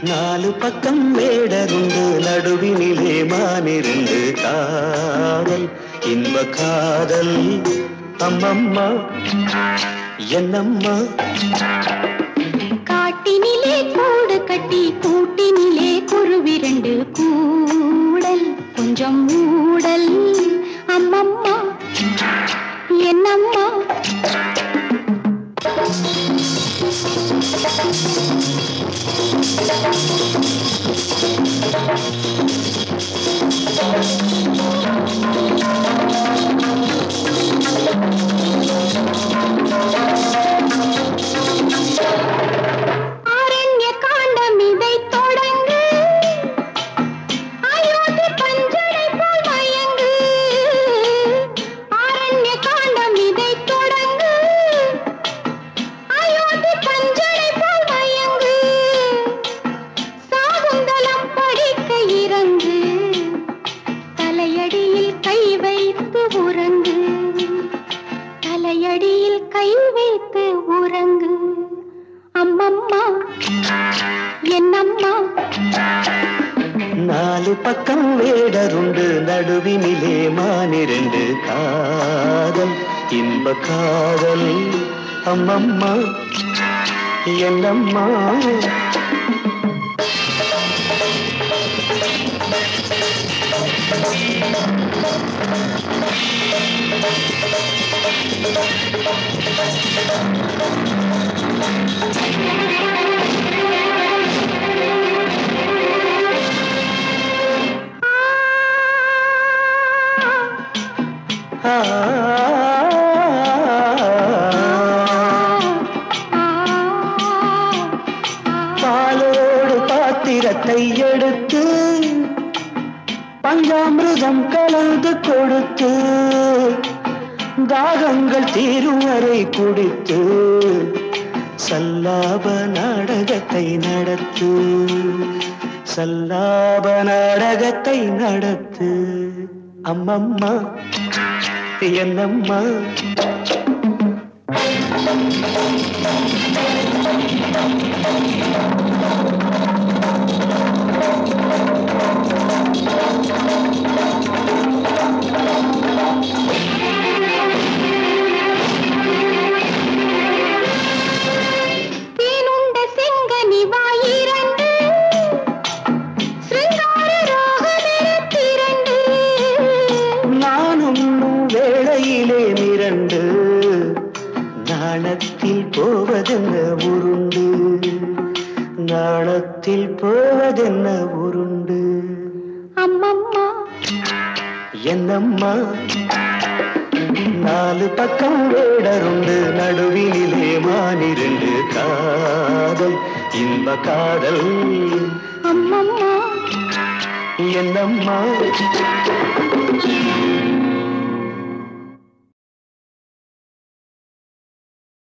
நாலு பக்கம் வேடருண்டு நடுவினிலே மானிருந்து காதல் இன்ப காதல் அம்மம்மா என்னம்மா காட்டினிலே கூடு கட்டி கூட்டினிலே குருவிரண்டு கூடல் கொஞ்சம் ஊடல் அம்மம்மா என்னம்மா ஆரண்ய காண்டம் இதை தொடங்கு அயோத்தி பஞ்சனை போல் மயங்கு ஆரண்ய காண்டம் இதை தொடங்கு அயோத்தி பஞ்சனை போல் மயங்கு சாகுந்தலம் படிக்க இறங்கு தலையடியில் கை வைத்து உறங்கு தலையடியில் கை வைத்து உறங்கு அம்மம்மா என்னம்மா நாலு பக்கம் வேடருண்டு நடுவினிலே மானிரண்டு காதல் இன்ப காதல் அம்மம்மா என்னம்மா ஆ, பாலோடு பாத்திரத்தை எடுத்து பஞ்சாமிருதம் கலந்து கொடுத்து தாகங்கள் தீரும் வரை குடித்து சல்லாப நாடகத்தை நடத்து சல்லாப நாடகத்தை நடத்து அம்மம்மா என்னம்மா தேனுண்ட செங்கனி வாயிரண்டு சிருங்கார ராகமெனத்திரண்டு நானும் வேளையிலே மிரண்டு நாணத்தில் போவதென்ன உருண்டு நாணத்தில் போவதென்ன உருண்டு அம்மம்மா என்னம்மா நாலு பக்கம் வேடருண்டு நடுவினிலே மானிரண்டு காதல் இன்ப காதல் அம்மம்மா என்னம்மா